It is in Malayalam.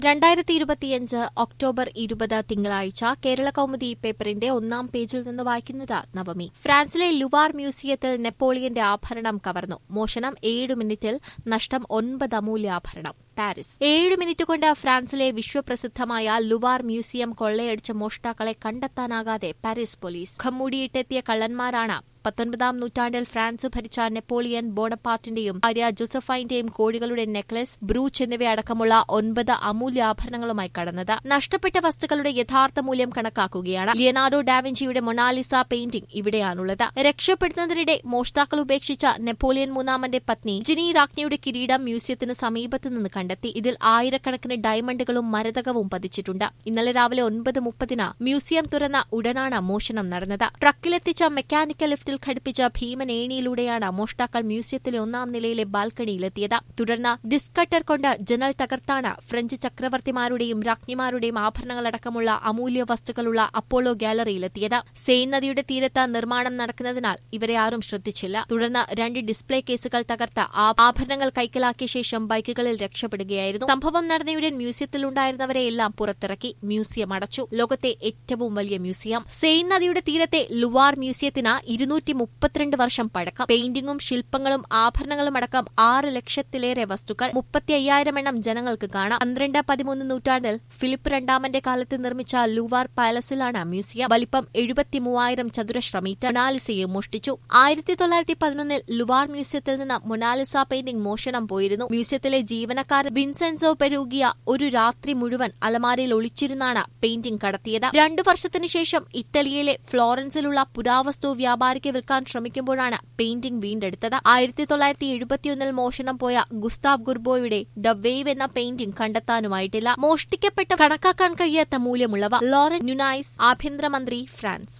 രണ്ടായിരത്തി ഇരുപത്തിയഞ്ച് ഒക്ടോബർ ഇരുപത് തിങ്കളാഴ്ച കേരള കൗമുദി പേപ്പറിന്റെ ഒന്നാം പേജിൽ നിന്ന് വായിക്കുന്നത് നവമി ഫ്രാൻസിലെ ലുവാർ മ്യൂസിയത്തിൽ നെപ്പോളിയന്റെ ആഭരണം കവർന്നു മോഷണം ഏഴ് മിനിറ്റിൽ നഷ്ടം ഒൻപത് അമൂല്യാഭരണം പാരീസ് ഏഴ് മിനിറ്റ് കൊണ്ട് ഫ്രാൻസിലെ വിശ്വപ്രസിദ്ധമായ ലുവാർ മ്യൂസിയം കൊള്ളയടിച്ച മോഷ്ടാക്കളെ കണ്ടെത്താനാകാതെ പാരീസ് പോലീസ് മുഖംമൂടിയിട്ടെത്തിയ കള്ളന്മാരാണ് പത്തൊൻപതാം നൂറ്റാണ്ടിൽ ഫ്രാൻസ് ഭരിച്ച നെപ്പോളിയൻ ബോണപ്പാർട്ടിന്റെയും ഭാര്യ ജോസഫൈന്റെയും കോടികളുടെ നെക്ലസ് ബ്രൂച്ച് എന്നിവയടക്കമുള്ള ഒൻപത് അമൂല്യാഭരണങ്ങളുമായി കടന്നത് നഷ്ടപ്പെട്ട വസ്തുക്കളുടെ യഥാർത്ഥ മൂല്യം കണക്കാക്കുകയാണ് ലിയനാർഡോ ഡാവിഞ്ചിയുടെ മൊണാലിസ പെയിന്റിംഗ് ഇവിടെയാണുള്ളത് രക്ഷപ്പെടുന്നതിനിടെ മോഷ്ടാക്കൾ ഉപേക്ഷിച്ച നെപ്പോളിയൻ മൂന്നാമന്റെ പത്നി ജിനി രാജ്ഞിയുടെ കിരീടം മ്യൂസിയത്തിന് സമീപത്ത് നിന്ന് കണ്ടെത്തി ഇതിൽ ആയിരക്കണക്കിന് ഡയമണ്ടുകളും മരതകവും പതിച്ചിട്ടുണ്ട് ഇന്നലെ രാവിലെ ഒൻപത് മുപ്പതിന് മ്യൂസിയം തുറന്ന ഉടനാണ് മോഷണം നടന്നത് ട്രക്കിലെത്തിച്ച മെക്കാനിക്കൽ ലിഫ്റ്റിൽ ഘടിപ്പിച്ച ഭീമൻ ഏണിയിലൂടെയാണ് മോഷ്ടാക്കൾ മ്യൂസിയത്തിലെ ഒന്നാം നിലയിലെ ബാൽക്കണിയിലെത്തിയത് തുടർന്ന് ഡിസ്കട്ടർ കൊണ്ട് ജനൽ തകർത്താണ് ഫ്രഞ്ച് ചക്രവർത്തിമാരുടെയും രാജ്ഞിമാരുടെയും ആഭരണങ്ങളടക്കമുള്ള അമൂല്യ വസ്തുക്കളുള്ള അപ്പോളോ ഗാലറിയിലെത്തിയത് സെയിൻ നദിയുടെ തീരത്ത് നിർമ്മാണം നടക്കുന്നതിനാൽ ഇവരെ ആരും ശ്രദ്ധിച്ചില്ല തുടർന്ന് രണ്ട് ഡിസ്പ്ലേ കേസുകൾ തകർത്ത് ആ- ആഭരണങ്ങൾ കൈക്കലാക്കിയ ശേഷം ബൈക്കുകളിൽ രക്ഷപ്പെടുകയായിരുന്നു സംഭവം നടന്നയുടൻ മ്യൂസിയത്തിലുണ്ടായിരുന്നവരെ എല്ലാം പുറത്തിറക്കി മ്യൂസിയം അടച്ചു ലോകത്തെ ഏറ്റവും വലിയ മ്യൂസിയം സെയിൻ നദിയുടെ തീരത്തെ ലുവാർ മ്യൂസിയത്തിന് ഇരുന്നൂറ്റി മുപ്പത്തിരണ്ട് വർഷം പഴക്കം പെയിന്റിംഗും ശില്പങ്ങളും ആഭരണങ്ങളും അടക്കം ആറ് ലക്ഷത്തിലേറെ വസ്തുക്കൾ മുപ്പത്തി അയ്യായിരം എണ്ണം ജനങ്ങൾക്ക് കാണാം പന്ത്രണ്ട് പതിമൂന്ന് നൂറ്റാണ്ടിൽ ഫിലിപ്പ് രണ്ടാമന്റെ കാലത്ത് നിർമ്മിച്ച ലുവാർ പാലസിലാണ് മ്യൂസിയം വലിപ്പം എഴുപത്തി മൂവായിരം ചതുരശ്ര മീറ്റർ മൊണാലിസയെ മോഷ്ടിച്ചു ആയിരത്തി തൊള്ളായിരത്തി പതിനൊന്നിൽ ലുവാർ മ്യൂസിയത്തിൽ നിന്ന് മൊണാലിസ പെയിന്റിംഗ് മോഷണം പോയിരുന്നു മ്യൂസിയത്തിലെ ജീവനക്കാരൻ വിൻസെൻസോ പെരൂകിയ ഒരു രാത്രി മുഴുവൻ അലമാരയിൽ ഒളിച്ചിരുന്നാണ് പെയിന്റിംഗ് കടത്തിയത് രണ്ടു വർഷത്തിനു ശേഷം ഇറ്റലിയിലെ ഫ്ലോറൻസിലുള്ള പുരാവസ്തു വ്യാപാരിക്ക് വിൽക്കാൻ ശ്രമിക്കുമ്പോഴാണ് പെയിന്റിംഗ് വീണ്ടെടുത്തത് ആയിരത്തി തൊള്ളായിരത്തി എഴുപത്തിയൊന്നിൽ മോഷണം പോയ ഗുസ്താവ് ഗുർബോയുടെ ദ വേവ് എന്ന പെയിന്റിംഗ് കണ്ടെത്താനുമായിട്ടില്ല മോഷ്ടിക്കപ്പെട്ട കണക്കാക്കാൻ കഴിയാത്ത മൂല്യമുള്ളവ ലോറൻ ന്യൂനൈസ് ആഭ്യന്തരമന്ത്രി ഫ്രാൻസ്